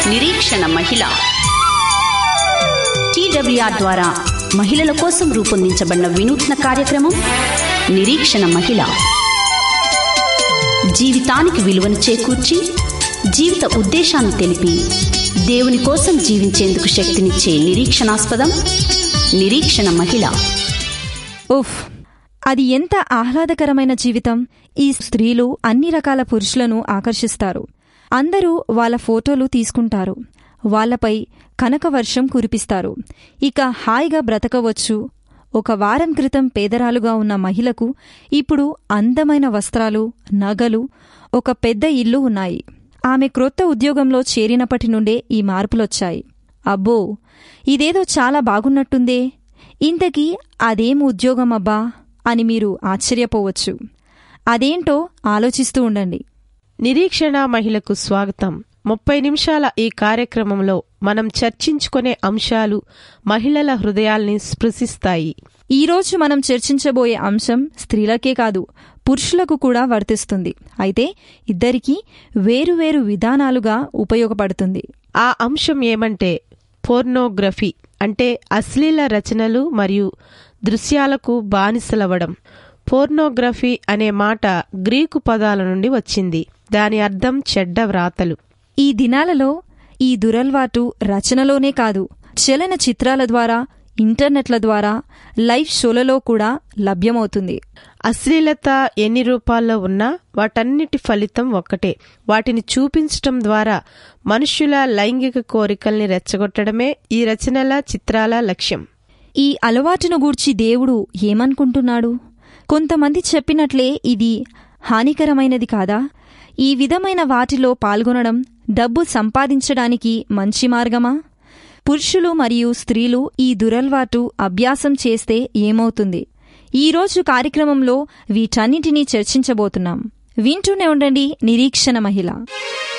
నిరీక్షణ మహిళ టీడబ్ల్యూఆర్ ద్వారా మహిళల కోసం రూపొందించబడిన వినూత్న కార్యక్రమం నిరీక్షణ మహిళ జీవితానికి విలువను చేకూర్చి జీవిత ఉద్దేశాన్ని తెలిపి దేవుని కోసం జీవించేందుకు శక్తినిచ్చే నిరీక్షణాస్పదం నిరీక్షణ మహిళ ఉఫ్ అది ఎంత ఆహ్లాదకరమైన జీవితం ఈ స్త్రీలు అన్ని రకాల పురుషులను ఆకర్షిస్తారు అందరూ వాళ్ళ ఫోటోలు తీసుకుంటారు వాళ్ళపై కనకవర్షం కురిపిస్తారు ఇక హాయిగా బ్రతకవచ్చు ఒక వారం క్రితం పేదరాలుగా ఉన్న మహిళకు ఇప్పుడు అందమైన వస్త్రాలు నగలు ఒక పెద్ద ఇల్లు ఉన్నాయి ఆమె క్రొత్త ఉద్యోగంలో చేరినప్పటి నుండే ఈ మార్పులొచ్చాయి అబ్బో ఇదేదో చాలా బాగున్నట్టుందే ఇంతకీ అదేం ఉద్యోగం అబ్బా అని మీరు ఆశ్చర్యపోవచ్చు అదేంటో ఆలోచిస్తూ ఉండండి నిరీక్షణ మహిళకు స్వాగతం ముప్పై నిమిషాల ఈ కార్యక్రమంలో మనం చర్చించుకునే అంశాలు మహిళల హృదయాల్ని స్పృశిస్తాయి ఈరోజు మనం చర్చించబోయే అంశం స్త్రీలకే కాదు పురుషులకు కూడా వర్తిస్తుంది అయితే ఇద్దరికీ వేరువేరు విధానాలుగా ఉపయోగపడుతుంది ఆ అంశం ఏమంటే పోర్నోగ్రఫీ అంటే అశ్లీల రచనలు మరియు దృశ్యాలకు బానిసలవ్వడం పోర్నోగ్రఫీ అనే మాట గ్రీకు పదాల నుండి వచ్చింది దాని అర్థం చెడ్డ వ్రాతలు ఈ దినాలలో ఈ దురల్వాటు రచనలోనే కాదు చలన చిత్రాల ద్వారా ఇంటర్నెట్ల ద్వారా లైవ్ షోలలో కూడా లభ్యమవుతుంది అశ్లీలత ఎన్ని రూపాల్లో ఉన్నా వాటన్నిటి ఫలితం ఒక్కటే వాటిని చూపించటం ద్వారా మనుష్యుల లైంగిక కోరికల్ని రెచ్చగొట్టడమే ఈ రచనల చిత్రాల లక్ష్యం ఈ అలవాటును గూర్చి దేవుడు ఏమనుకుంటున్నాడు కొంతమంది చెప్పినట్లే ఇది హానికరమైనది కాదా ఈ విధమైన వాటిలో పాల్గొనడం డబ్బు సంపాదించడానికి మంచి మార్గమా పురుషులు మరియు స్త్రీలు ఈ దురల్వాటు అభ్యాసం చేస్తే ఏమవుతుంది ఈరోజు కార్యక్రమంలో వీటన్నిటినీ చర్చించబోతున్నాం వింటూనే ఉండండి నిరీక్షణ మహిళ